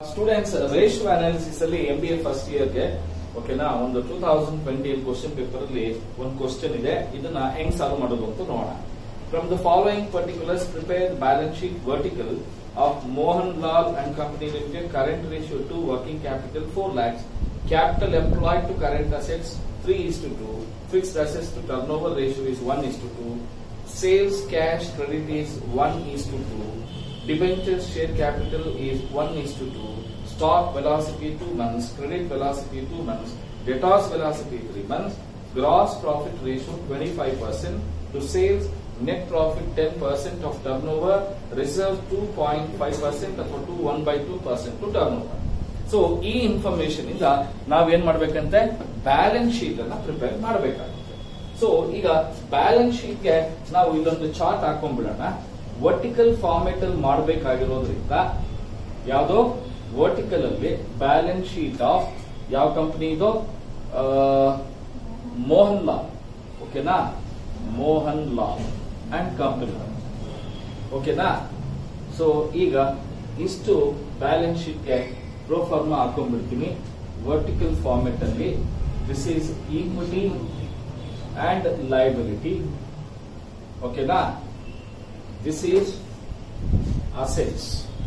Students ratio analysis ಅಲ್ಲಿ M B A first ಇಯರ್ಗೆ ಓಕೆನಾ ಒಂದು two thousand twenty question paper ಅಲ್ಲಿ ಒಂದು ಕ್ವಶನ್ ಇದೆ ಇದನ್ನ ಹೆಂಗ್ ಸಾಲ್ವ್ ಮಾಡೋದು ಅಂತ ನೋಡೋಣ from the following particulars prepare balance sheet vertical of Mohan Lal and company limited current ratio to working capital four lakhs capital employed to current assets three is to two fixed assets to turnover ratio is one is to two sales cash credit is 1 is to 2 debentures share capital is 1 is to 2 stock velocity 2 months credit velocity 2 months debtors velocity 3 months gross profit ratio 25% to sales net profit 10% of turnover reserve 2.5% ಅಥವಾ 2 1 by 2% to turnover so ಈ information ಇಂದ ನಾವೇನ್ ಮಾಡ್ಬೇಕಂತೆ balance sheet ಅನ್ನ prepare ಮಾಡಬೇಕಾಗುತ್ತೆ so ಈಗ balance ಶೀಟ್ಗೆ ನಾವು ಇಲ್ಲೊಂದು ಚಾರ್ಟ್ ಹಾಕೊಂಡ್ಬಿಡೋಣ ವರ್ಟಿಕಲ್ ಫಾರ್ಮೆಟ್ ಅಲ್ಲಿ ಮಾಡಬೇಕಾಗಿರೋದ್ರಿಂದ ಯಾವ್ದೋ ವರ್ಟಿಕಲ್ ಅಲ್ಲಿ ಬ್ಯಾಲೆನ್ಸ್ ಶೀಟ್ ಆಫ್ ಯಾವ ಕಂಪನಿ ಇದು ಆ, ಮೋಹನ್ ಲಾಲ್ ಓಕೆನಾ ಮೋಹನ್ ಲಾಲ್ ಅಂಡ್ ಕಂಪನಿ ಓಕೆನಾ ಸೊ ಈಗ ಇಷ್ಟು ಬ್ಯಾಲೆನ್ಸ್ ಶೀಟ್ಗೆ ಪ್ರೋಫಾರ್ಮಾ ಹಾಕೊಂಡ್ಬಿಡ್ತೀನಿ ವರ್ಟಿಕಲ್ ಫಾರ್ಮೆಟ್ ಅಲ್ಲಿ this is equity and liability. Okay, na? This is assets.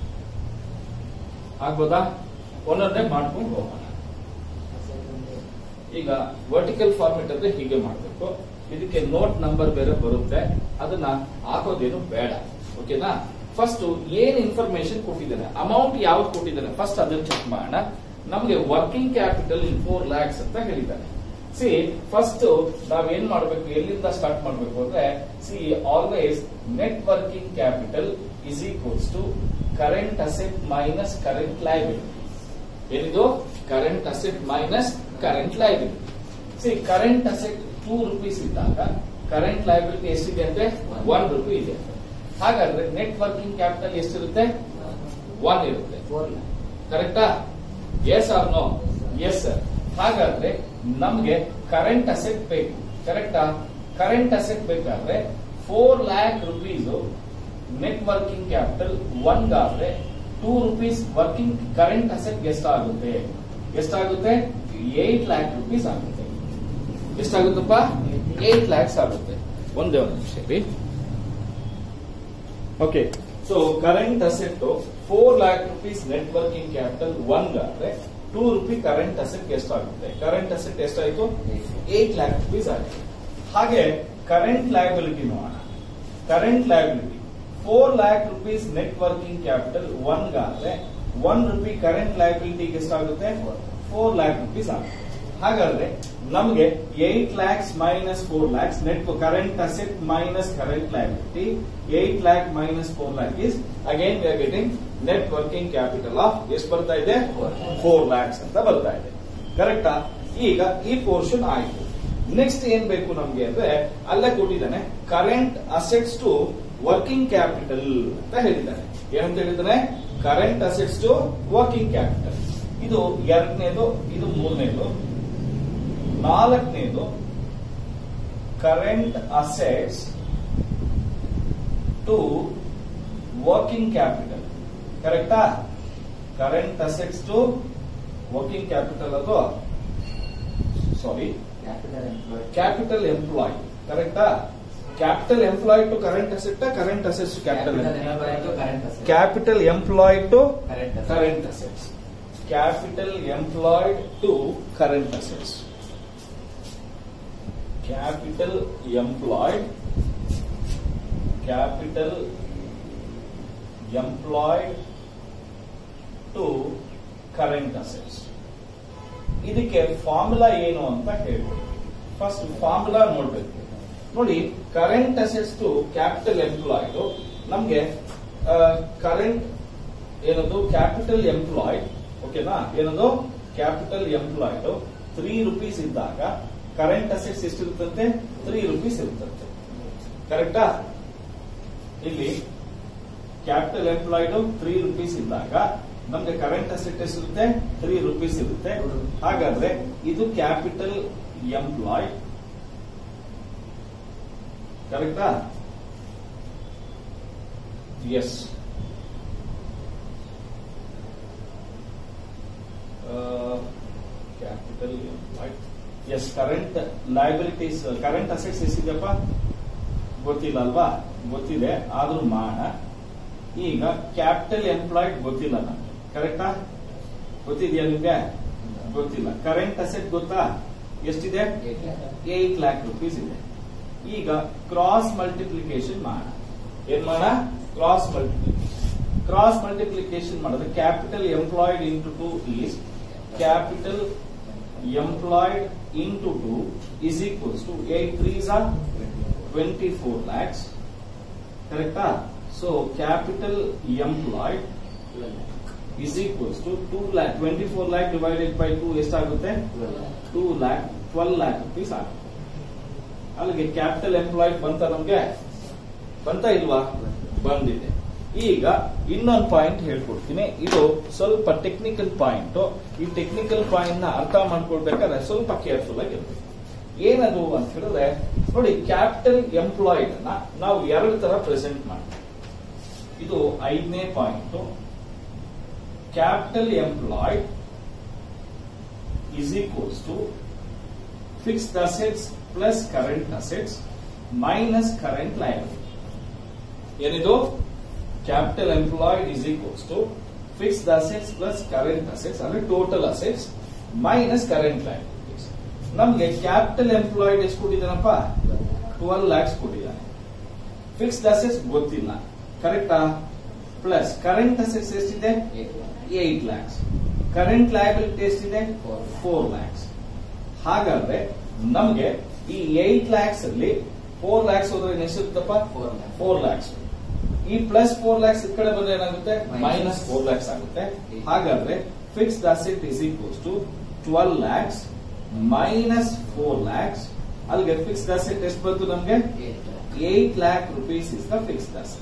ಆಗ್ಬೋದಾ ಒಂದೊಂದೇ ಮಾಡ್ಕೊಂಡು ಹೋಗೋಣ ಈಗ ವರ್ಟಿಕಲ್ ಫಾರ್ಮೆಟ್ ಅಂದ್ರೆ ಹೀಗೆ ಮಾಡಬೇಕು ಇದಕ್ಕೆ ನೋಟ್ ನಂಬರ್ ಬೇರೆ ಬರುತ್ತೆ ಅದನ್ನ ಹಾಕೋದೇನು ಬೇಡ ಓಕೆನಾ ಫಸ್ಟ್ ಏನ್ ಇನ್ಫಾರ್ಮೇಶನ್ ಕೊಟ್ಟಿದ್ದಾನೆ ಅಮೌಂಟ್ ಯಾವ್ದು ಕೊಟ್ಟಿದ್ದಾನೆ ಫಸ್ಟ್ ಅದನ್ನ ಚೆಕ್ ಮಾಡೋಣ ನಮ್ಗೆ working capital in four lakhs ಅಂತ ಹೇಳಿದ್ದಾನೆ ಸಿ ಫಸ್ಟ್ ನಾವೇನ್ ಮಾಡಬೇಕು ಎಲ್ಲಿಂದ ಸ್ಟಾರ್ಟ್ ಮಾಡಬೇಕು ಅಂದ್ರೆ see always net working capital is equals to current asset minus current liability ಏನಿದು current asset minus current liability see current asset two rupees ಇದ್ದಾಗ ಕರೆಂಟ್ ಲೈಬಿಲಿಟಿ ಎಷ್ಟಿದೆ ಅಂದ್ರೆ ಒನ್ ರುಪಿ ಇದೆ ಹಾಗಾದ್ರೆ ನೆಟ್ ವರ್ಕಿಂಗ್ ಕ್ಯಾಪಿಟಲ್ ಎಷ್ಟಿರುತ್ತೆ one ಇರುತ್ತೆ ಕರೆಕ್ಟಾ yes or no yes sir ಹಾಗಾದ್ರೆ ನಮ್ಗೆ ಕರೆಂಟ್ ಅಸೆಟ್ ಬೇಕು ಕರೆಕ್ಟಾ ಕರೆಂಟ್ ಅಸೆಟ್ ಬೇಕಾದ್ರೆ four lakh rupees net working capital ಒನ್ಗಾದ್ರೆ two rupees working current asset ಎಷ್ಟಾಗುತ್ತೆ ಎಷ್ಟಾಗುತ್ತೆ ಏಟ್ ಲ್ಯಾಕ್ ರುಪೀಸ್ ಆಗುತ್ತೆ ಎಷ್ಟಾಗುತ್ತಪ್ಪ ಏಟ್ ಲ್ಯಾಕ್ಸ್ ಆಗುತ್ತೆ ಒಂದೇ ಒಂದು ನಿಮಿಷ ರೀ okay so current asset four lakh rupees net working capital ಒನ್ಗಾದ್ರೆ ಟೂ ರುಪಿ ಕರೆಂಟ್ ಅಸೆಟ್ ಎಷ್ಟಾಗುತ್ತೆ ಕರೆಂಟ್ ಅಸೆಟ್ ಎಷ್ಟಾಯ್ತು ಏಟ್ ಲ್ಯಾಕ್ ರುಪೀಸ್ ಆಗಿದೆ ಹಾಗೆ ಕರೆಂಟ್ ಲಯಬಿಲಿಟಿ ನೋಡೋಣ current liability four lakh rupees net working capital ಒನ್ಗಾದ್ರೆ ಒನ್ ರುಪಿ ಕರೆಂಟ್ ಲಯಬಿಲಿಟಿ ಎಷ್ಟಾಗುತ್ತೆ ಫೋರ್ ಲ್ಯಾಕ್ ರುಪೀಸ್ ಆಗುತ್ತೆ ಹಾಗಾದ್ರೆ ನಮಗೆ eight lakhs minus four lakhs net current asset minus current liability eight lakh minus four lakh is again we are getting net working capital of ಎಷ್ಟು ಬರ್ತಾ ಇದೆ four lakhs ಅಂತ ಬರ್ತಾ ಇದೆ ಕರೆಕ್ಟಾ ಈಗ ಈ ಪೋರ್ಷನ್ ಆಯ್ತು ನೆಕ್ಸ್ಟ್ ಏನ್ ಬೇಕು ನಮ್ಗೆ ಅಂದ್ರೆ ಅಲ್ಲೇ ಕೊಟ್ಟಿದ್ದಾನೆ current assets to working capital ಅಂತ ಹೇಳಿದ್ದಾನೆ ಏನಂತ ಹೇಳಿದ್ದಾನೆ current assets to working capital ಇದು ಎರಡನೇದು ಇದು ಮೂರನೇದು ನಾಲ್ಕನೇದು current assets to working capital ಕರೆಕ್ಟಾ current assets to working capital ಅದು ಸಾರಿ ಕ್ಯಾಪಿಟಲ್ ಎಂಪ್ಲಾಯ್ ಕರೆಕ್ಟಾ capital employ to current asset current assets capital capital employ to current assets capital employed to current assets capital employed capital employed to current assets ಇದಕ್ಕೆ formula ಏನು ಅಂತ ಹೇಳ್ಬೇಕು first formula ನೋಡ್ಬೇಕು ನೋಡಿ current assets to capital employed ನಮ್ಗೆ current ಏನದು capital employed ಓಕೆನಾ ಏನದು ಕ್ಯಾಪಿಟಲ್ ಎಂಪ್ಲಾಯ್ಡ್ ತ್ರೀ ರುಪೀಸ್ ಇದ್ದಾಗ ಕರೆಂಟ್ ಅಸೆಟ್ಸ್ ಎಷ್ಟಿರುತ್ತಂತೆ ತ್ರೀ ರುಪೀಸ್ ಇರುತ್ತಂತೆ ಕರೆಕ್ಟಾ ಇಲ್ಲಿ ಕ್ಯಾಪಿಟಲ್ ಎಂಪ್ಲಾಯ್ಡ್ ತ್ರೀ ರುಪೀಸ್ ಇದ್ದಾಗ ನಮ್ಗೆ ಕರೆಂಟ್ ಅಸೆಟ್ ಎಷ್ಟಿರುತ್ತೆ ತ್ರೀ ರುಪೀಸ್ ಇರುತ್ತೆ ಹಾಗಾದ್ರೆ ಇದು ಕ್ಯಾಪಿಟಲ್ ಎಂಪ್ಲಾಯ್ ಕರೆಕ್ಟಾ yes yes current liabilities current assets ಎಷ್ಟಿದೆಯಪ್ಪ ಗೊತ್ತಿಲ್ಲ ಅಲ್ವಾ ಗೊತ್ತಿದೆ ಆದ್ರೂ ಮಾಡ ಈಗ ಕ್ಯಾಪಿಟಲ್ ಎಂಪ್ಲಾಯ್ಡ್ ಗೊತ್ತಿಲ್ಲ ನಮ್ಗೆ ಕರೆಕ್ಟಾ ಗೊತ್ತಿದೆಯಾ ನಿಮ್ಗೆ ಗೊತ್ತಿಲ್ಲ ಕರೆಂಟ್ ಅಸೆಟ್ ಗೊತ್ತಾ ಎಷ್ಟಿದೆ ಏಟ್ ಲ್ಯಾಕ್ ರುಪೀಸ್ ಇದೆ ಈಗ ಕ್ರಾಸ್ ಮಲ್ಟಿಪ್ಲಿಕೇಶನ್ ಮಾಡ ಏನ್ ಮಾಡ ಕ್ರಾಸ್ ಮಲ್ಟಿಪ್ಲಿಕೇಶನ್ ಕ್ರಾಸ್ ಮಲ್ಟಿಪ್ಲಿಕೇಶನ್ ಮಾಡಿದ್ರೆ capital employed into two is capital employed into two is equals to 8 threes are 24 lakhs correcta so capital employed is equals to 2 lakh 24 lakh divided by 2 ಎಷ್ಟಾಗುತ್ತೆ 2 lakh 12 lakh rupees ಆಗುತ್ತೆ ಅಲ್ಲಿಗೆ capital employed ಬಂತ ನಮ್ಗೆ ಬಂತ ಇಲ್ವಾ ಬಂದಿದೆ ಈಗ ಇನ್ನೊಂದು ಪಾಯಿಂಟ್ ಹೇಳ್ಕೊಡ್ತೀನಿ ಇದು ಸ್ವಲ್ಪ ಟೆಕ್ನಿಕಲ್ ಪಾಯಿಂಟ್ ಈ ಟೆಕ್ನಿಕಲ್ ಪಾಯಿಂಟ್ ನ ಅರ್ಥ ಮಾಡ್ಕೊಳ್ಬೇಕಾದ್ರೆ ಸ್ವಲ್ಪ ಕೇರ್ಫುಲ್ ಆಗಿರ್ಬೇಕು ಏನದು ಅಂತ ಹೇಳಿದ್ರೆ ನೋಡಿ ಕ್ಯಾಪಿಟಲ್ ಎಂಪ್ಲಾಯ್ಡ್ ಅನ್ನ ನಾವು ಎರಡು ತರ ಪ್ರೆಸೆಂಟ್ ಮಾಡ್ತೀವಿ ಇದು ಐದನೇ point capital employed is equals to fixed assets plus current assets minus current liability. ಏನಿದು capital employed is equals to fixed assets plus current assets ಅಂದ್ರೆ total assets minus current liabilities ನಮ್ಗೆ ಕ್ಯಾಪಿಟಲ್ ಎಂಪ್ಲಾಯ್ಡ್ ಎಷ್ಟು ಕೊಟ್ಟಿದ್ದಾನಪ್ಪ twelve lakhs ಕೊಟ್ಟಿದ್ದಾನೆ fixed assets ಗೊತ್ತಿಲ್ಲ ಕರೆಕ್ಟಾ plus current assets ಎಷ್ಟಿದೆ eight lakhs current liability ಎಷ್ಟಿದೆ ಫೋರ್ ಲ್ಯಾಕ್ಸ್ ಹಾಗಾದ್ರೆ ನಮ್ಗೆ ಈ ಏಟ್ ಲ್ಯಾಕ್ಸ್ ಅಲ್ಲಿ ಫೋರ್ ಲ್ಯಾಕ್ಸ್ ಹೋದ್ರೆ ಎಷ್ಟಿರುತ್ತಪ್ಪ Four lakhs. ಫೋರ್ ಲ್ಯಾಕ್ಸ್ ಈ ಪ್ಲಸ್ ಫೋರ್ ಲ್ಯಾಕ್ಸ್ ಈ ಕಡೆ ಬಂದ್ರೆ ಏನಾಗುತ್ತೆ Minus. ಮೈನಸ್ ಫೋರ್ ಲ್ಯಾಕ್ಸ್ ಆಗುತ್ತೆ Okay. ಹಾಗಾದ್ರೆ fixed asset is equals to twelve lakhs minus four lakhs ಅಲ್ಲಿಗೆ ಫಿಕ್ಸ್ಡ್ ಅಸೆಟ್ ಎಷ್ಟು ಬಂತು ನಮ್ಗೆ eight lakh rupees is the fixed asset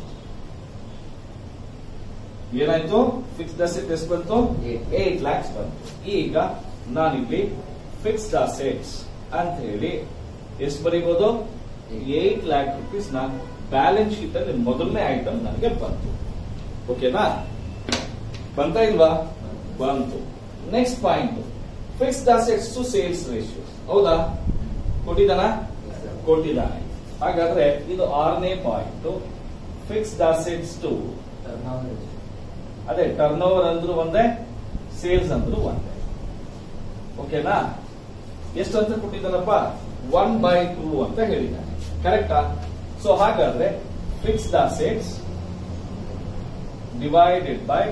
ಏನಾಯ್ತು ಫಿಕ್ಸ್ಡ್ ಅಸೆಟ್ ಎಷ್ಟು ಬಂತು Eight. ಏಟ್ ಲ್ಯಾಕ್ಸ್ ಬಂತು ಈಗ ನಾನಿಲ್ಲಿ ಫಿಕ್ಸ್ಡ್ ಅಸೆಟ್ಸ್ ಅಂತ ಹೇಳಿ ಎಷ್ಟು ಬರೀಬಹುದು ಏಟ್ ಲ್ಯಾಕ್ ರುಪೀಸ್ ನ ಬ್ಯಾಲೆನ್ಸ್ ಶೀಟ್ ಅಲ್ಲಿ ಮೊದಲನೇ ಐಟಮ್ ನನಗೆ ಬಂತು ಓಕೆನಾ ಬಂತ ಇಲ್ವಾ ಬಂತು next point fixed assets to sales ratio ಹೌದಾ ಕೊಟ್ಟಿದ್ದಾನ ಕೊಟ್ಟಿದ್ದಾನೆ ಹಾಗಾದ್ರೆ ಇದು ಆರನೇ ಪಾಯಿಂಟ್ ಫಿಕ್ಸ್ಡ್ ಅಸೆಟ್ಸ್ ಟು ಅದೇ ಟರ್ನ್ ಓವರ್ ಅಂದ್ರೂ ಒಂದೇ ಸೇಲ್ಸ್ ಅಂದ್ರೂ ಒಂದೇ ಓಕೆನಾ ಎಷ್ಟು ಅಂತ ಕೊಟ್ಟಿದ್ದಾನಪ್ಪ ಒನ್ ಬೈ ಟೂ ಅಂತ ಹೇಳಿದ್ದಾನೆ ಕರೆಕ್ಟಾ ಸೊ ಹಾಗಾದ್ರೆ fixed assets divided by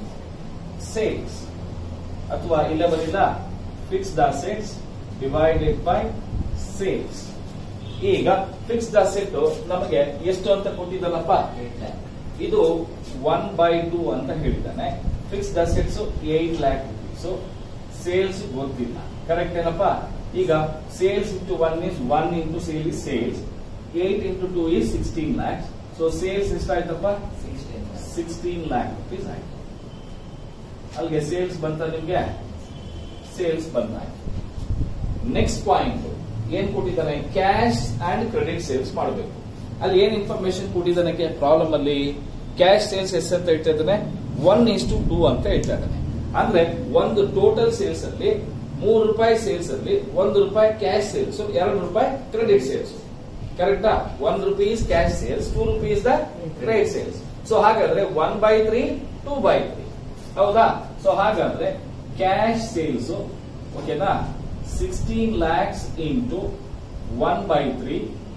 sales ಅಥವಾ ಇಲ್ಲ ಬರಿಲ್ಲ fixed assets divided by sales ಈಗ ಫಿಕ್ಸ್ಡ್ ಅಸೆಟ್ ನಮಗೆ ಎಷ್ಟು ಅಂತ ಕೊಟ್ಟಿದ್ದಾನಪ್ಪ ಇದು ಒನ್ ಬೈ ಟೂ ಅಂತ ಹೇಳಿದ್ದಾನೆ fixed assets eight lakh rupees sales ಗೊತ್ತಿಲ್ಲ ಕರೆಕ್ಟ್ ಏನಪ್ಪ ಈಗ sales into one is one into sale is sales eight into two is sixteen lakhs so sales ಎಷ್ಟಾಯ್ತಪ್ಪ ಸಿಕ್ಸ್ಟೀನ್ ಲ್ಯಾಕ್ ರುಪೀಸ್ ಆಯ್ತು ಅಲ್ಲಿಗೆ ಸೇಲ್ಸ್ ಬಂತ ನಿಮ್ಗೆ ಸೇಲ್ಸ್ ಬಂದಾಯ್ತು ನೆಕ್ಸ್ಟ್ ಪಾಯಿಂಟ್ ಏನ್ ಕೊಟ್ಟಿದ್ದಾನೆ ಕ್ಯಾಶ್ ಅಂಡ್ ಕ್ರೆಡಿಟ್ ಸೇಲ್ಸ್ ಮಾಡಬೇಕು ಅಲ್ಲಿ ಏನ್ ಇನ್ಫಾರ್ಮೇಶನ್ ಕೊಟ್ಟಿದ್ದಾನೆ ಪ್ರಾಬ್ಲಮ್ ಅಲ್ಲಿ ಕ್ಯಾಶ್ ಸೇಲ್ಸ್ ಎಷ್ಟು ಅಂತ ಹೇಳ್ತಾ ಇದ್ದಾನೆ ಒನ್ ಇಸ್ ಟು ಟೂ ಅಂತ ಹೇಳ್ತಾ ಇದ್ದಾನೆ ಅಂದ್ರೆ ಒಂದು ಟೋಟಲ್ ಸೇಲ್ಸ್ ಅಲ್ಲಿ ಮೂರು ರೂಪಾಯಿ ಸೇಲ್ಸ್ ಅಲ್ಲಿ ಒಂದು ರೂಪಾಯಿ ಕ್ಯಾಶ್ ಸೇಲ್ಸ್ ಎರಡು ರೂಪಾಯಿ ಕ್ರೆಡಿಟ್ ಸೇಲ್ಸ್ ಕರೆಕ್ಟಾ one rupees cash sales two rupees the credit sales so ಹಾಗಾದ್ರೆ one by three two by three ಹೌದಾ ಸೊ ಹಾಗಾದ್ರೆ ಕ್ಯಾಶ್ ಸೇಲ್ಸ್ ಓಕೆನಾ sixteen lakhs into one by three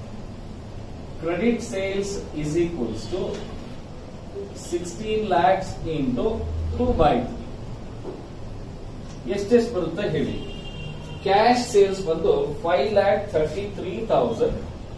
credit sales is equals to sixteen lakhs into two by three ಎಷ್ಟೆಷ್ಟು ಬರುತ್ತೆ ಹೇಳಿ cash sales ಬಂದು five lakh thirty three thousand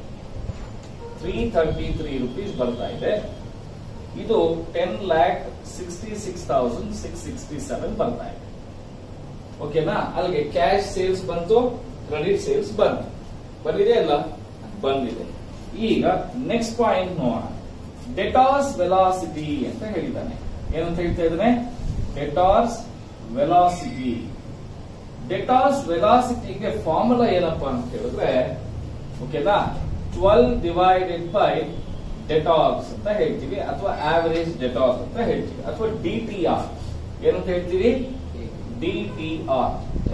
three thirty three rupees ಬರ್ತಾ ಇದೆ ಇದು ten lakh sixty six thousand six sixty seven ಬರ್ತಾ ಇದೆ ಓಕೆನಾ ಅಲ್ಲಿಗೆ ಕ್ಯಾಶ್ ಸೇಲ್ಸ್ ಬಂತು ಕ್ರೆಡಿಟ್ ಸೇಲ್ಸ್ ಬಂತು ಬಂದಿದೆ ಅಲ್ಲ ಬಂದಿದೆ ಈಗ ನೆಕ್ಸ್ಟ್ ಪಾಯಿಂಟ್ ನೋಡೋಣ ಡೆಟಾರ್ಸ್ ವೆಲಾಸಿಟಿ ಅಂತ ಹೇಳಿದ್ದಾನೆ ಏನಂತ ಹೇಳ್ತಾ ಇದ್ದಾನೆ ಡೆಟಾರ್ಸ್ ವೆಲಾಸಿಟಿ ಡೆಟಾರ್ಸ್ ವೆಲಾಸಿಟಿಗೆ ಫಾರ್ಮುಲಾ ಏನಪ್ಪಾ ಅಂತ ಹೇಳಿದ್ರೆ ಓಕೆನಾ ಟ್ವೆಲ್ ಡಿವೈಡೆಡ್ ಬೈ ಡೆಟಾರ್ಸ್ ಅಂತ ಹೇಳ್ತೀವಿ ಅಥವಾ ಆವರೇಜ್ ಡೆಟಾರ್ಸ್ ಅಂತ ಹೇಳ್ತೀವಿ ಅಥವಾ ಡಿ ಟಿ ಆರ್ ಏನಂತ ಹೇಳ್ತೀವಿ ಡಿ ಟಿ ಆರ್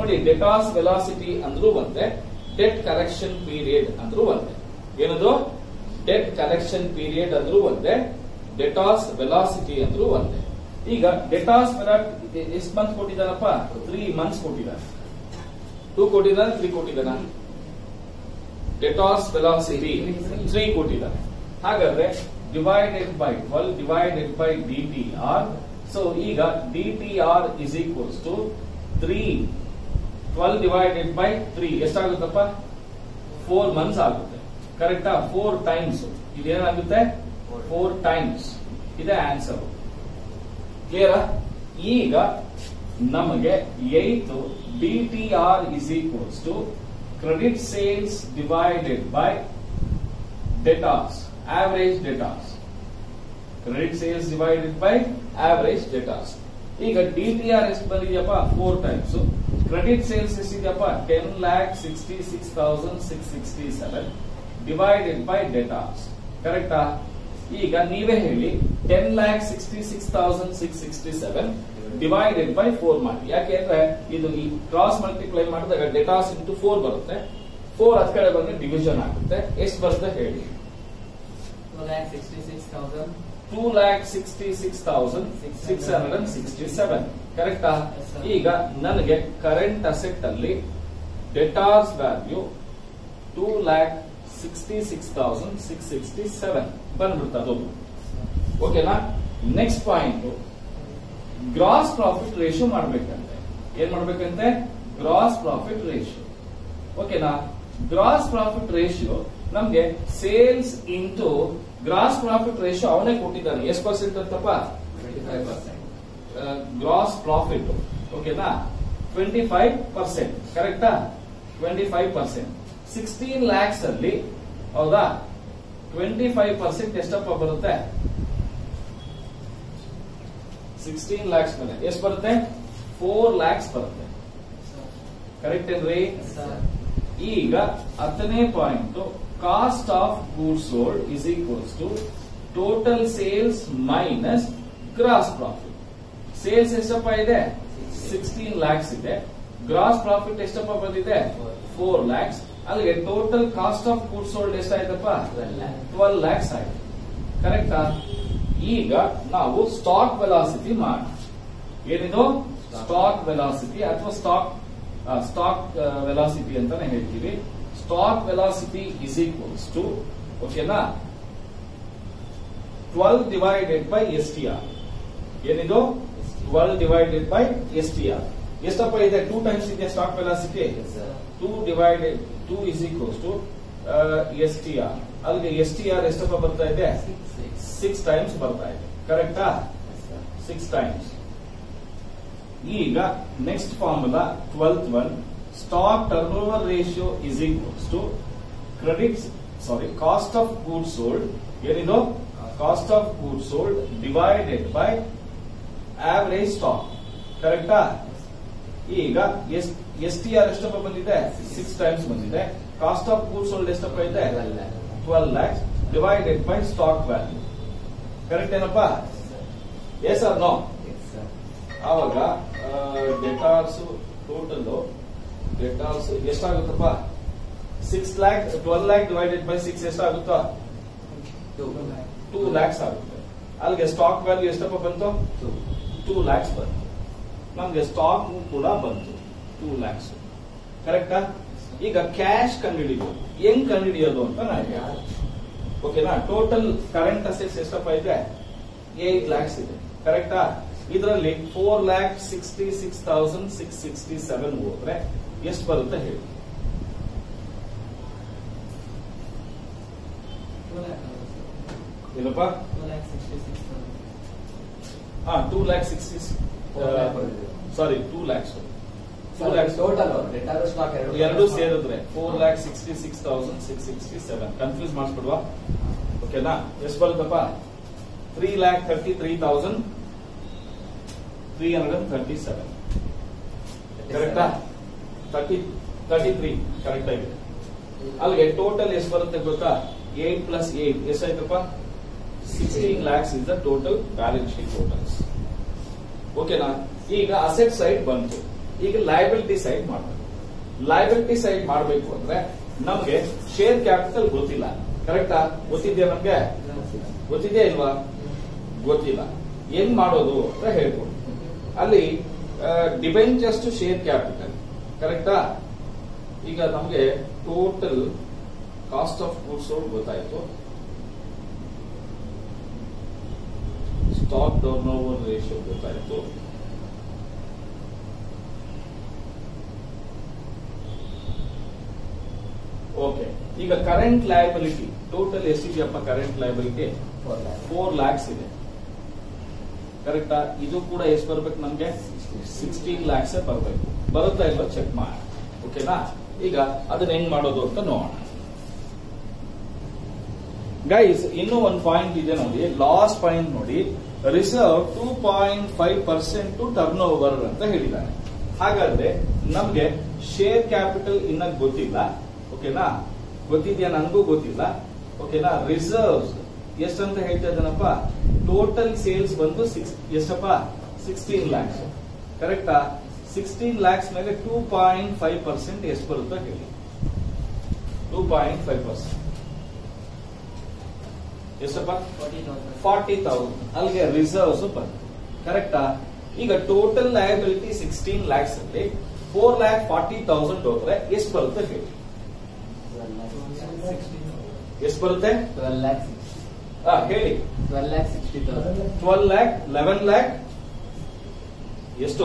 ನೋಡಿ ಡೆಟಾಸ್ ವೆಲಾಸಿಟಿ ಅಂದ್ರೂ ಒಂದೇ ಡೆಟ್ ಕಲೆಕ್ಷನ್ ಪೀರಿಯಡ್ ಅಂದ್ರೂ ಒಂದೇ ಏನದು ಡೆಟ್ ಕಲೆಕ್ಷನ್ ಪೀರಿಯಡ್ ಅಂದ್ರೂ ಒಂದೇ ಡೆಟಾಸ್ ವೆಲಾಸಿಟಿ ಅಂದ್ರೂ ಒಂದೇ ಈಗ ಡೆಟಾಸ್ ಎಷ್ಟು ಮಂತ್ ಕೊಟ್ಟಿದ್ದಾನಪ್ಪ ತ್ರೀ ಮಂತ್ಸ್ ಕೊಟ್ಟಿದ್ದಾನೆ ಟೂ ಕೊಟ್ಟಿದ್ದಾನೆ ತ್ರೀ ಕೊಟ್ಟಿದ್ದಾನ ಡೆಟಾಸ್ ವೆಲಾಸಿಟಿ ತ್ರೀ ಕೊಟ್ಟಿದ್ದಾನೆ ಹಾಗಾದ್ರೆ divided by twelve divided by D T R so ಈಗ D T R is equals to three twelve divided by three ಎಷ್ಟಾಗುತ್ತಪ್ಪ ಫೋರ್ ಮಂತ್ಸ್ ಆಗುತ್ತೆ ಕರೆಕ್ಟಾ ಫೋರ್ ಟೈಮ್ಸ್ ಇದೇನಾಗುತ್ತೆ ಫೋರ್ ಟೈಮ್ಸ್ ಇದೆ ಆನ್ಸರ್ ಕ್ಲಿಯರ್ ಈಗ ನಮಗೆ ಏತ್ D T R is equals to credit sales divided by debtors average debtors credit sales divided by average debtors ಈಗ D T R ಎಷ್ಟು ಬಂದಿದೆಯಪ್ಪ ಫೋರ್ ಟೈಮ್ಸ್ ಕ್ರೆಡಿಟ್ ಸೇಲ್ಸ್ ಎಷ್ಟಿದೆಯಪ್ಪ ten lakh sixty six thousand six sixty seven divided by debtors ಕರೆಕ್ಟಾ ಈಗ ನೀವೇ ಹೇಳಿ ten lakh sixty six thousand six sixty seven divided by four ಮಾಡಿ ಯಾಕೆಂದ್ರೆ ಇದು ಈ ಕ್ರಾಸ್ ಮಲ್ಟಿಪ್ಲೈ ಮಾಡಿದಾಗ ಡೆಟಾಸ್ ಇಂಟು ಫೋರ್ ಬರುತ್ತೆ ಫೋರ್ ಅದ್ ಕಡೆ ಬಂದ್ರೆ ಡಿವಿಷನ್ ಆಗುತ್ತೆ ಎಷ್ಟು ಬರುತ್ತೆ ಹೇಳಿ two lakh sixty six thousand six hundred and sixty seven ಕರೆಕ್ಟಾ Yes, sir. ಈಗ ನನಗೆ ಕರೆಂಟ್ ಅಸೆಟ್ ಅಲ್ಲಿ debtors value two lakh sixty six thousand six sixty seven ಬಂದ್ಬಿಡ್ತು ಅದೊಂದು ಓಕೆನಾ next point gross profit ratio ಮಾಡ್ಬೇಕಂತೆ ಏನ್ ಮಾಡ್ಬೇಕಂತೆ ಗ್ರಾಸ್ ಪ್ರಾಫಿಟ್ ರೇಷಿಯೋ ಓಕೆನಾ ಗ್ರಾಸ್ ಪ್ರಾಫಿಟ್ ರೇಷಿಯೋ ನಮ್ಗೆ sales into gross profit ratio ಅವನೇ ಕೊಟ್ಟಿದ್ದಾನೆ ಎಷ್ಟು ಪರ್ಸೆಂಟ್ ಅಂತಪ್ಪ ಗ್ರಾಸ್ ಪ್ರಾಫಿಟ್ ಓಕೆನಾ ಟ್ವೆಂಟಿ ಫೈವ್ ಪರ್ಸೆಂಟ್ ಕರೆಕ್ಟಾ twenty five percent sixteen lakhs ಅಲ್ಲಿ ಹೌದಾ ಟ್ವೆಂಟಿ ಫೈವ್ ಪರ್ಸೆಂಟ್ ಎಷ್ಟಪ್ಪ ಬರುತ್ತೆ ಸಿಕ್ಸ್ಟೀನ್ ಲ್ಯಾಕ್ಸ್ ಮೇಲೆ ಎಷ್ಟು ಬರುತ್ತೆ ಫೋರ್ ಲ್ಯಾಕ್ಸ್ ಬರುತ್ತೆ ಕರೆಕ್ಟ್ ಏನ್ರಿ ಈಗ ಹತ್ತನೇ point cost of goods sold is equals to total sales minus gross profit sales ಎಷ್ಟಪ್ಪ ಇದೆ ಸಿಕ್ಸ್ಟೀನ್ ಲ್ಯಾಕ್ಸ್ ಇದೆ ಗ್ರಾಸ್ ಪ್ರಾಫಿಟ್ ಎಷ್ಟಪ್ಪ ಬಂದಿದೆ ಫೋರ್ ಲ್ಯಾಕ್ಸ್ ಅಲ್ಲಿಗೆ total cost of goods sold ಎಷ್ಟಾಯ್ತಪ್ಪ ಟ್ವೆಲ್ ಲ್ಯಾಕ್ಸ್ ಆಯ್ತು ಕರೆಕ್ಟಾ ಈಗ ನಾವು ಸ್ಟಾಕ್ ವೆಲಾಸಿಟಿ ಮಾಡಿ ಏನಿದು ಸ್ಟಾಕ್ ವೆಲಾಸಿಟಿ ಅಥವಾ ಸ್ಟಾಕ್ ಸ್ಟಾಕ್ ವೆಲಾಸಿಟಿ ಅಂತಾನೆ ಹೇಳ್ತೀವಿ stock velocity is equals to ಓಕೆನಾ twelve divided by S T R ಏನಿದು twelve divided by S T R ಎಷ್ಟಪ್ಪ ಇದೆ ಟೂ ಟೈಮ್ಸ್ ಇದೆ stock velocity two divided two is equals to S T R ಅಲ್ಲಿಗೆ S T R ಎಷ್ಟಪ್ಪ ಬರ್ತಾ ಇದೆ six times ಬರ್ತಾ ಇದೆ ಕರೆಕ್ಟಾ ಸಿಕ್ಸ್ ಟೈಮ್ಸ್ ಈಗ next formula twelfth one stock turnover ratio is equals to credits sorry cost of good sold ಏನಿದು cost of good sold divided by average stock ಕರೆಕ್ಟಾ ಈಗ ಎಸ್ ಟಿ ಆರ್ ಎಷ್ಟಪ್ಪ ಬಂದಿದೆ six times ಬಂದಿದೆ cost of good sold ಎಷ್ಟಪ್ಪ ಇದೆ twelve lakhs divided by stock value correct ಏನಪ್ಪಾ yes or no ಆವಾಗ ಡೆಟಾರ್ಸ್ ಟೋಟಲ್ ಡೆಟಾರ್ಸ್ ಎಷ್ಟಾಗುತ್ತಪ್ಪ six lakh twelve lac divided by six ಎಷ್ಟಾಗುತ್ತಾ ಟೂ ಲ್ಯಾಕ್ಸ್ ಆಗುತ್ತೆ ಅಲ್ಲಿಗೆ ಸ್ಟಾಕ್ ವ್ಯಾಲ್ಯೂ ಎಷ್ಟಪ್ಪ ಬಂತು ಟೂ ಲ್ಯಾಕ್ಸ್ ಬಂತು ನಮ್ಗೆ ಸ್ಟಾಕ್ ಕೂಡ ಬಂತು ಟೂ ಲ್ಯಾಕ್ಸ್ ಕರೆಕ್ಟಾ ಈಗ ಕ್ಯಾಶ್ ಕಂಡುಹಿಡಿಯೋದು ಹೆಂಗ್ ಕಂಡುಹಿಡಿಯೋದು ಅಂತ ನನಗೆ ಓಕೆನಾ ಟೋಟಲ್ ಕರೆಂಟ್ ಅಸೆಟ್ಸ್ ಎಷ್ಟಪ್ಪ ಇದೆ ಏಟ್ ಲ್ಯಾಕ್ಸ್ ಇದೆ ಕರೆಕ್ಟಾ ಇದರಲ್ಲಿ four lakh sixty six thousand six sixty seven ಹೋದ್ರೆ ಎಷ್ಟು ಬರುತ್ತೆ ಹೇಳಿ ಏನಪ್ಪ ಹಾ two lakh sixty sorry two lakhs two lakhs total return stock ಎರಡು ಸೇರಿದ್ರೆ four lakh sixty six thousand six sixty seven confuse ಮಾಡಿಸ್ಬಿಡ್ವಾ ಓಕೆನಾ ಎಷ್ಟು ಬರುತ್ತಪ್ಪ three lakh thirty three thousand three hundred and thirty seven ಕರೆಕ್ಟಾ ತರ್ಟಿ ತರ್ಟಿ ತ್ರೀ ಕರೆಕ್ಟ್ ಆಗಿದೆ ಅಲ್ಲಿಗೆ ಟೋಟಲ್ ಎಷ್ಟು ಬರುತ್ತೆ ಗೊತ್ತಾ ಏಟ್ ಪ್ಲಸ್ ಏಟ್ ಎಷ್ಟಾಯ್ತಪ್ಪ sixteen lakhs is the total balance sheet totals ಓಕೆನಾ ಈಗ ಅಸೆಟ್ ಸೈಡ್ ಬಂತು ಈಗ ಲಯಬಿಲಿಟಿ ಸೈಡ್ ಮಾಡಬೇಕು ಲಯಬಿಲಿಟಿ ಸೈಡ್ ಮಾಡಬೇಕು ಅಂದ್ರೆ ನಮ್ಗೆ ಶೇರ್ ಕ್ಯಾಪಿಟಲ್ ಗೊತ್ತಿಲ್ಲ ಕರೆಕ್ಟಾ ಗೊತ್ತಿದ್ಯಾ ನಮ್ಗೆ ಗೊತ್ತಿದ್ಯಾ ಇಲ್ವಾ ಗೊತ್ತಿಲ್ಲ ಹೆಂಗ್ ಮಾಡೋದು ಅಂತ ಹೇಳ್ಕೊಡು ಅಲ್ಲಿ ಡಿಬೆಂಚರ್ಸ್ ಟು ಶೇರ್ ಕ್ಯಾಪಿಟಲ್ ಕರೆಕ್ಟಾ ಈಗ ನಮ್ಗೆ ಟೋಟಲ್ ಕಾಸ್ಟ್ ಆಫ್ ಗೂಡ್ಸ್ ಗೊತ್ತಾಯ್ತು ಸ್ಟಾಕ್ ಟರ್ನ್ ಓವರ್ ರೇಷಿಯೋ ಗೊತ್ತಾಯ್ತು ಓಕೆ ಈಗ ಕರೆಂಟ್ ಲಯಬಿಲಿಟಿ ಟೋಟಲ್ ಎಷ್ಟಿದೆಯಪ್ಪ ಕರೆಂಟ್ ಲಯಬಿಲಿಟಿ ಫೋರ್ ಲ್ಯಾಕ್ಸ್ ಇದೆ ಕರೆಕ್ಟಾ ಇದು ಕೂಡ ಎಷ್ಟು ಬರ್ಬೇಕು ನಮ್ಗೆ ಸಿಕ್ಸ್ಟೀನ್ ಲ್ಯಾಕ್ಸ್ ಬರ್ಬೇಕು ಬರುತ್ತಾ ಇಲ್ವಾ ಚೆಕ್ ಮಾಡಿ ಓಕೆನಾ ಈಗ ಅದನ್ನ ಹೆಂಗ್ ಮಾಡೋದು ಅಂತ ನೋಡೋಣ ಗೈಸ್ ಇನ್ನೂ ಒಂದು ಪಾಯಿಂಟ್ ಇದೆ ನೋಡಿ ಲಾಸ್ಟ್ ಪಾಯಿಂಟ್ ನೋಡಿ reserve two point five percent to turnover ಅಂತ ಹೇಳಿದ್ದಾನೆ ಹಾಗಾದ್ರೆ ನಮ್ಗೆ ಶೇರ್ ಕ್ಯಾಪಿಟಲ್ ಇನ್ನ ಗೊತ್ತಿಲ್ಲ ಓಕೆನಾ ಗೊತ್ತಿದ್ಯಾ ನನಗೂ ಗೊತ್ತಿಲ್ಲ ಓಕೆನಾ ರಿಸರ್ವ್ಸ್ ಎಷ್ಟಂತ ಹೇಳ್ತಾ ಇದ್ದಾನಪ್ಪ ಟೋಟಲ್ ಸೇಲ್ಸ್ ಬಂದು ಸಿಕ್ಸ್ ಎಷ್ಟಪ್ಪ ಸಿಕ್ಸ್ಟೀನ್ ಲ್ಯಾಕ್ಸ್ ಕರೆಕ್ಟಾ ಸಿಕ್ಸ್ಟೀನ್ ಲ್ಯಾಕ್ಸ್ ಮೇಲೆ ಟೂ ಪಾಯಿಂಟ್ ಫೈವ್ ಪರ್ಸೆಂಟ್ ಎಷ್ಟು ಬರುತ್ತೋ ಹೇಳಿ ಟೂ ಪಾಯಿಂಟ್ ಫೈವ್ ಪರ್ಸೆಂಟ್ ಎಷ್ಟಪ್ಪ ಫಾರ್ಟಿ ತೌಸಂಡ್ ಅಲ್ಲಿಗೆ ರಿಸರ್ವ್ಸ್ ಬಂತು ಕರೆಕ್ಟಾ ಈಗ ಟೋಟಲ್ ಲಯಬಿಲಿಟಿ ಸಿಕ್ಸ್ಟೀನ್ ಲ್ಯಾಕ್ಸ್ ಅಲ್ಲಿ ಫೋರ್ ಲ್ಯಾಕ್ ಫಾರ್ಟಿ ತೌಸಂಡ್ ಹೋದ್ರೆ ಎಷ್ಟು ಬರುತ್ತೆ ಹೇಳಿ ಎಷ್ಟು ಬರುತ್ತೆ ಹಾ ಹೇಳಿ ಟ್ವೆಲ್ ಲ್ಯಾಕ್ ಲೆವೆನ್ ಲ್ಯಾಕ್ ಎಷ್ಟು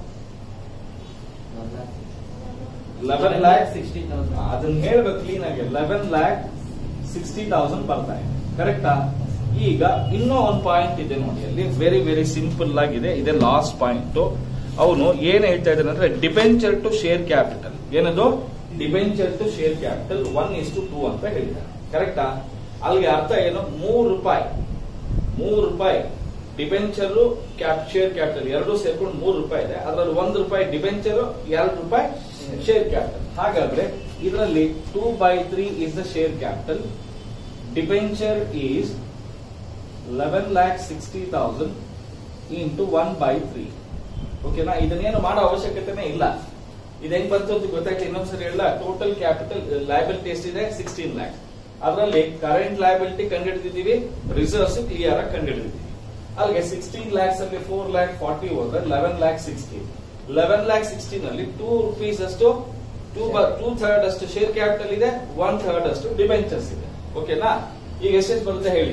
ಲೆವೆನ್ ಲ್ಯಾಕ್ ಅದನ್ನ ಹೇಳ್ಬೇಕು ಕ್ಲೀನ್ ಆಗಿ ಲೆವೆನ್ ಲ್ಯಾಕ್ ಸಿಕ್ಸ್ಟಿ ತೌಸಂಡ್ ಬರ್ತಾ ಇದೆ ಕರೆಕ್ಟಾ ಈಗ ಇನ್ನೂ ಒಂದು ಪಾಯಿಂಟ್ ಇದೆ ನೋಡಿ ಅಲ್ಲಿ ವೆರಿ ವೆರಿ ಸಿಂಪಲ್ ಆಗಿದೆ ಇದೆ ಲಾಸ್ಟ್ ಪಾಯಿಂಟ್ ಅವನು ಏನ್ ಹೇಳ್ತಾ ಇದ್ದಾನೆ ಅಂದ್ರೆ ಡಿಬೆಂಚರ್ ಟು ಶೇರ್ ಕ್ಯಾಪಿಟಲ್ ಏನದು debenture to share capital one is to two ಅಂತ ಹೇಳಿದ್ದಾನೆ ಕರೆಕ್ಟಾ ಅಲ್ಲಿಗೆ ಅರ್ಥ ಏನು ಮೂರು ರೂಪಾಯಿ ಮೂರು ರೂಪಾಯಿ ಡಿಬೆಂಚರ್ ಕ್ಯಾಪ್ ಶೇರ್ ಕ್ಯಾಪಿಟಲ್ ಎರಡು ಸೇರ್ಕೊಂಡು ಮೂರು ರೂಪಾಯಿ ಇದೆ ಅದರಲ್ಲಿ ಒಂದು ರೂಪಾಯಿ ಡಿಬೆಂಚರ್ ಎರಡು ರೂಪಾಯಿ ಶೇರ್ ಕ್ಯಾಪಿಟಲ್ ಹಾಗಾದ್ರೆ ಇದರಲ್ಲಿ two by three is the share capital debenture is eleven lakh sixty thousand into one by three ಓಕೆನಾ ಇದನ್ನೇನು ಮಾಡೋ ಅವಶ್ಯಕತೆನೇ ಇಲ್ಲ ಇದು ಹೆಂಗ್ ಬಂತು ಅಂತ ಗೊತ್ತಾಯ್ತು ಇನ್ನೊಂದ್ಸರಿ ಹೇಳ ಟೋಟಲ್ ಕ್ಯಾಪಿಟಲ್ ಲಯಬಿಲಿಟಿ ಎಷ್ಟಿದೆ ಸಿಕ್ಸ್ಟೀನ್ ಲ್ಯಾಕ್ ಅದರಲ್ಲಿ ಕರೆಂಟ್ ಲಯಬಿಲಿಟಿ ಕಂಡುಹಿಡಿದಿದ್ದೀವಿ ರಿಸರ್ವ್ಸ್ ಕ್ಲಿಯರ್ ಆಗಿ ಕಂಡುಹಿಡಿದಿದ್ದೀವಿ ಅಲ್ಲಿಗೆ ಸಿಕ್ಸ್ಟೀನ್ ಲ್ಯಾಕ್ಸ್ ಅಲ್ಲಿ ಫೋರ್ ಲ್ಯಾಕ್ ಫಾರ್ಟಿ ಹೋದ್ರೆ eleven lakh sixteen eleven lakh sixteen ಅಲ್ಲಿ ಟೂ ರುಪೀಸ್ ಅಷ್ಟು ಟೂ ಟೂ ಥರ್ಡ್ ಅಷ್ಟು ಶೇರ್ ಕ್ಯಾಪಿಟಲ್ ಇದೆ ಒನ್ ಥರ್ಡ್ ಅಷ್ಟು ಡಿಬೆಂಚರ್ಸ್ ಇದೆ ಓಕೆನಾ ಈಗ ಎಷ್ಟೆಷ್ಟು ಬರುತ್ತೆ ಹೇಳಿ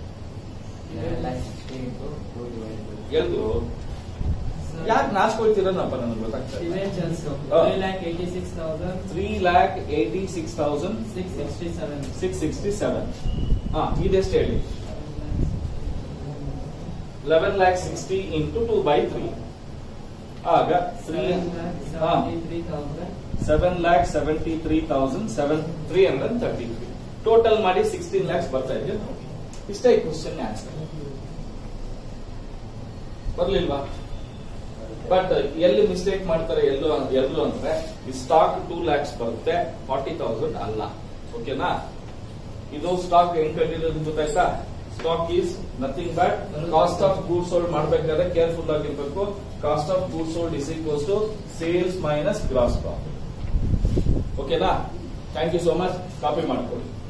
ಎಲ್ರು ಯಾಕೆ ನಾಚ್ಕೊಳ್ತೀರನಪ್ಪ ನನಗೆ ಗೊತ್ತಾಗ್ತದೆ three lakh eighty six thousand six sixty seven ಹಾ ಇದೆಷ್ಟು ಹೇಳಿ eleven lakh sixty into two by three ಆಗ three seven lakh seventy three thousand seven three hundred thirty three total ಮಾಡಿ ಸಿಕ್ಸ್ಟೀನ್ ಲ್ಯಾಕ್ಸ್ ಬರ್ತಾ ಇದೆ ನೋಡಿ ಇಷ್ಟೇ ಕ್ವಶನ್ ಆನ್ಸರ್ ಬರ್ಲಿಲ್ವಾ ಬಟ್ ಎಲ್ಲಿ ಮಿಸ್ಟೇಕ್ ಮಾಡ್ತಾರೆ ಎಲ್ಲೋ ಎಲ್ಲೂ ಅಂದ್ರೆ ಈ ಸ್ಟಾಕ್ ಟೂ ಲ್ಯಾಕ್ಸ್ ಬರುತ್ತೆ ಫಾರ್ಟಿ ತೌಸಂಡ್ ಅಲ್ಲ ಓಕೆನಾ ಇದು ಸ್ಟಾಕ್ ಹೆಂಗ್ ಕಂಡಿರೋದು ಗೊತ್ತಾಯ್ತಾ stock is nothing but cost of goods sold ಮಾಡ್ಬೇಕಾದ್ರೆ ಕೇರ್ಫುಲ್ ಆಗಿರ್ಬೇಕು cost of goods sold is equals to sales minus gross profit ಓಕೆನಾ thank you so much copy ಮಾಡ್ಕೊಳ್ಳಿ